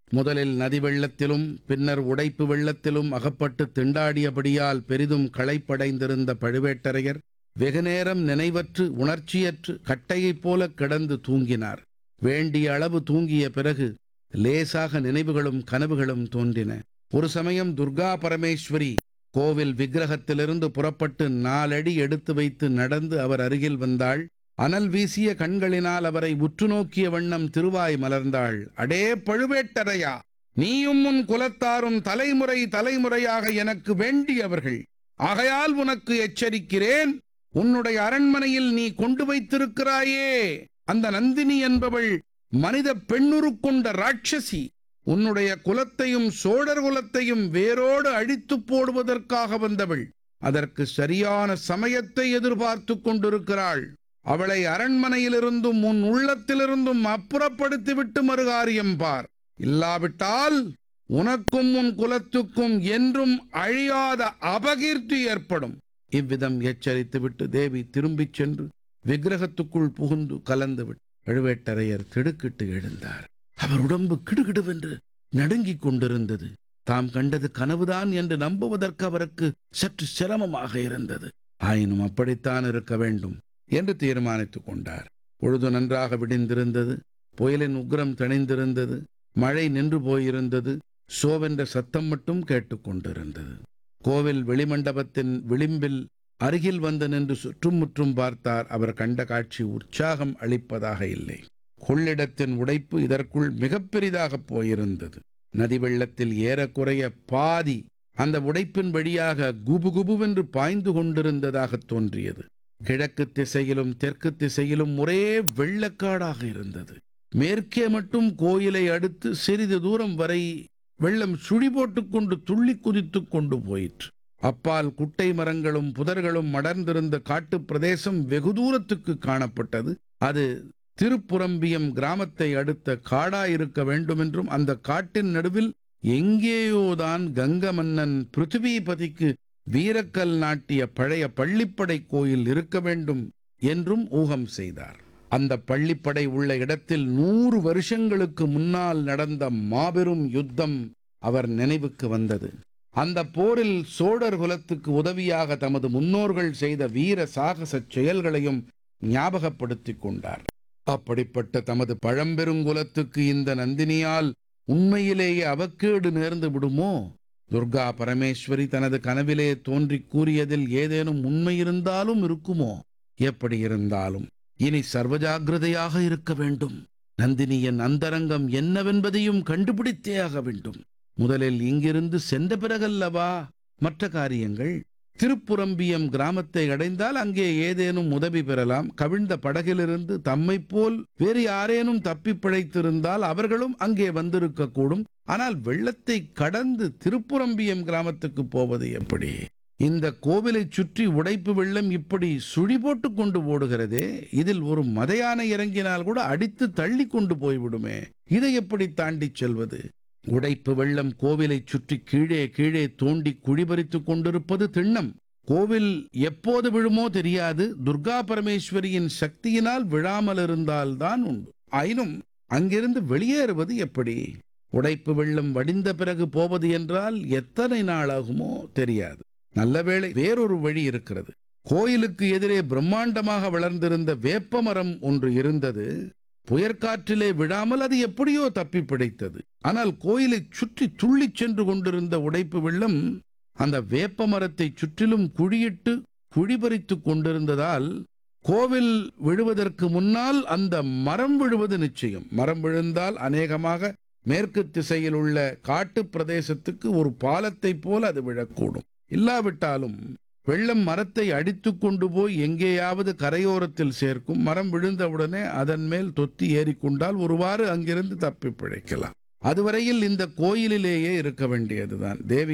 முதலில் நதி வெள்ளத்திலும் பின்னர் உடைப்பு வெள்ளத்திலும் அகப்பட்டு திண்டாடியபடியால் பெரிதும் களைப்படைந்திருந்த பழுவேட்டரையர் வெகுநேரம் நினைவற்று உணர்ச்சியற்று கட்டையைப் போல கிடந்து தூங்கினார் வேண்டிய அளவு தூங்கிய பிறகு லேசாக நினைவுகளும் கனவுகளும் தோன்றின ஒரு சமயம் துர்கா பரமேஸ்வரி கோவில் விக்கிரகத்திலிருந்து புறப்பட்டு நாலடி எடுத்து வைத்து நடந்து அவர் அருகில் வந்தாள் அனல் வீசிய கண்களினால் அவரை உற்று நோக்கிய வண்ணம் திருவாய் மலர்ந்தாள் அடே பழுவேட்டரையா நீயும் உன் குலத்தாரும் தலைமுறை தலைமுறையாக எனக்கு வேண்டியவர்கள் ஆகையால் உனக்கு எச்சரிக்கிறேன் உன்னுடைய அரண்மனையில் நீ கொண்டு வைத்திருக்கிறாயே அந்த நந்தினி என்பவள் மனித பெண்ணுருக்கொண்ட ராட்சசி உன்னுடைய குலத்தையும் சோழர் குலத்தையும் வேரோடு அழித்துப் போடுவதற்காக வந்தவள் அதற்கு சரியான சமயத்தை எதிர்பார்த்துக் கொண்டிருக்கிறாள் அவளை அரண்மனையிலிருந்தும் உன் உள்ளத்திலிருந்தும் அப்புறப்படுத்திவிட்டு மறுகாரியம் பார் இல்லாவிட்டால் உனக்கும் உன் குலத்துக்கும் என்றும் அழியாத அபகீர்த்தி ஏற்படும் இவ்விதம் எச்சரித்துவிட்டு தேவி திரும்பிச் சென்று விக்கிரகத்துக்குள் புகுந்து கலந்துவிட்டு பழுவேட்டரையர் திடுக்கிட்டு எழுந்தார் அவர் உடம்பு கிடுகிடுவென்று நடுங்கிக் கொண்டிருந்தது தாம் கண்டது கனவுதான் என்று நம்புவதற்கு அவருக்கு சற்று சிரமமாக இருந்தது ஆயினும் அப்படித்தான் இருக்க வேண்டும் என்று தீர்மானித்துக் கொண்டார் பொழுது நன்றாக விடிந்திருந்தது புயலின் உக்கிரம் தணிந்திருந்தது மழை நின்று போயிருந்தது சோவென்ற சத்தம் மட்டும் கேட்டுக்கொண்டிருந்தது கோவில் வெளிமண்டபத்தின் விளிம்பில் அருகில் வந்து நின்று சுற்றும் முற்றும் பார்த்தார் அவர் கண்ட காட்சி உற்சாகம் அளிப்பதாக இல்லை கொள்ளிடத்தின் உடைப்பு இதற்குள் மிகப் பெரிதாகப் போயிருந்தது நதி வெள்ளத்தில் ஏறக்குறைய பாதி அந்த உடைப்பின் வழியாக குபு குபுவென்று பாய்ந்து கொண்டிருந்ததாக தோன்றியது கிழக்கு திசையிலும் தெற்கு திசையிலும் ஒரே வெள்ளக்காடாக இருந்தது மேற்கே மட்டும் கோயிலை அடுத்து சிறிது தூரம் வரை வெள்ளம் சுழி போட்டுக்கொண்டு துள்ளி குதித்துக் கொண்டு போயிற்று அப்பால் குட்டை மரங்களும் புதர்களும் மடர்ந்திருந்த காட்டுப் பிரதேசம் வெகு தூரத்துக்கு காணப்பட்டது அது திருப்புரம்பியம் கிராமத்தை அடுத்த காடாயிருக்க வேண்டுமென்றும் அந்த காட்டின் நடுவில் எங்கேயோதான் கங்க மன்னன் பிருத்திவிபதிக்கு வீரக்கல் நாட்டிய பழைய பள்ளிப்படை கோயில் இருக்க வேண்டும் என்றும் ஊகம் செய்தார் அந்த பள்ளிப்படை உள்ள இடத்தில் நூறு வருஷங்களுக்கு முன்னால் நடந்த மாபெரும் யுத்தம் அவர் நினைவுக்கு வந்தது அந்த போரில் சோழர் குலத்துக்கு உதவியாக தமது முன்னோர்கள் செய்த வீர சாகச செயல்களையும் ஞாபகப்படுத்திக் கொண்டார் அப்படிப்பட்ட தமது பழம்பெருங்குலத்துக்கு இந்த நந்தினியால் உண்மையிலேயே அவக்கேடு நேர்ந்து விடுமோ துர்கா பரமேஸ்வரி தனது கனவிலே தோன்றிக் கூறியதில் ஏதேனும் உண்மை இருந்தாலும் இருக்குமோ எப்படி இருந்தாலும் இனி சர்வஜாகிரதையாக இருக்க வேண்டும் நந்தினியின் அந்தரங்கம் என்னவென்பதையும் கண்டுபிடித்தே ஆக வேண்டும் முதலில் இங்கிருந்து சென்ற பிறகல்லவா மற்ற காரியங்கள் திருப்புரம்பியம் கிராமத்தை அடைந்தால் அங்கே ஏதேனும் உதவி பெறலாம் கவிழ்ந்த படகிலிருந்து தம்மைப் போல் வேறு யாரேனும் தப்பி பிழைத்திருந்தால் அவர்களும் அங்கே வந்திருக்கக்கூடும் ஆனால் வெள்ளத்தை கடந்து திருப்புரம்பியம் கிராமத்துக்கு போவது எப்படி இந்த கோவிலைச் சுற்றி உடைப்பு வெள்ளம் இப்படி சுழி போட்டு கொண்டு ஓடுகிறதே இதில் ஒரு மதையானை இறங்கினால் கூட அடித்து தள்ளி கொண்டு போய்விடுமே இதை எப்படி தாண்டிச் செல்வது உடைப்பு வெள்ளம் கோவிலைச் சுற்றி கீழே கீழே தோண்டி குழிபறித்துக் கொண்டிருப்பது திண்ணம் கோவில் எப்போது விழுமோ தெரியாது துர்கா பரமேஸ்வரியின் சக்தியினால் விழாமல் இருந்தால்தான் உண்டு ஆயினும் அங்கிருந்து வெளியேறுவது எப்படி உடைப்பு வெள்ளம் வடிந்த பிறகு போவது என்றால் எத்தனை நாள் ஆகுமோ தெரியாது நல்லவேளை வேறொரு வழி இருக்கிறது கோயிலுக்கு எதிரே பிரம்மாண்டமாக வளர்ந்திருந்த வேப்பமரம் ஒன்று இருந்தது புயற்காற்றிலே விழாமல் அது எப்படியோ தப்பி பிழைத்தது ஆனால் கோயிலைச் சுற்றி துள்ளிச் சென்று கொண்டிருந்த உடைப்பு வெள்ளம் அந்த வேப்ப மரத்தைச் சுற்றிலும் குழியிட்டு குழிபறித்துக் கொண்டிருந்ததால் கோவில் விழுவதற்கு முன்னால் அந்த மரம் விழுவது நிச்சயம் மரம் விழுந்தால் அநேகமாக மேற்கு திசையில் உள்ள காட்டுப் பிரதேசத்துக்கு ஒரு பாலத்தைப் போல அது விழக்கூடும் இல்லாவிட்டாலும் வெள்ளம் மரத்தை அடித்துக் கொண்டு போய் எங்கேயாவது கரையோரத்தில் சேர்க்கும் மரம் விழுந்தவுடனே அதன் மேல் தொத்தி ஏறிக்கொண்டால் ஒருவாறு அங்கிருந்து தப்பி பிழைக்கலாம் அதுவரையில் இந்த கோயிலிலேயே இருக்க வேண்டியதுதான் தேவி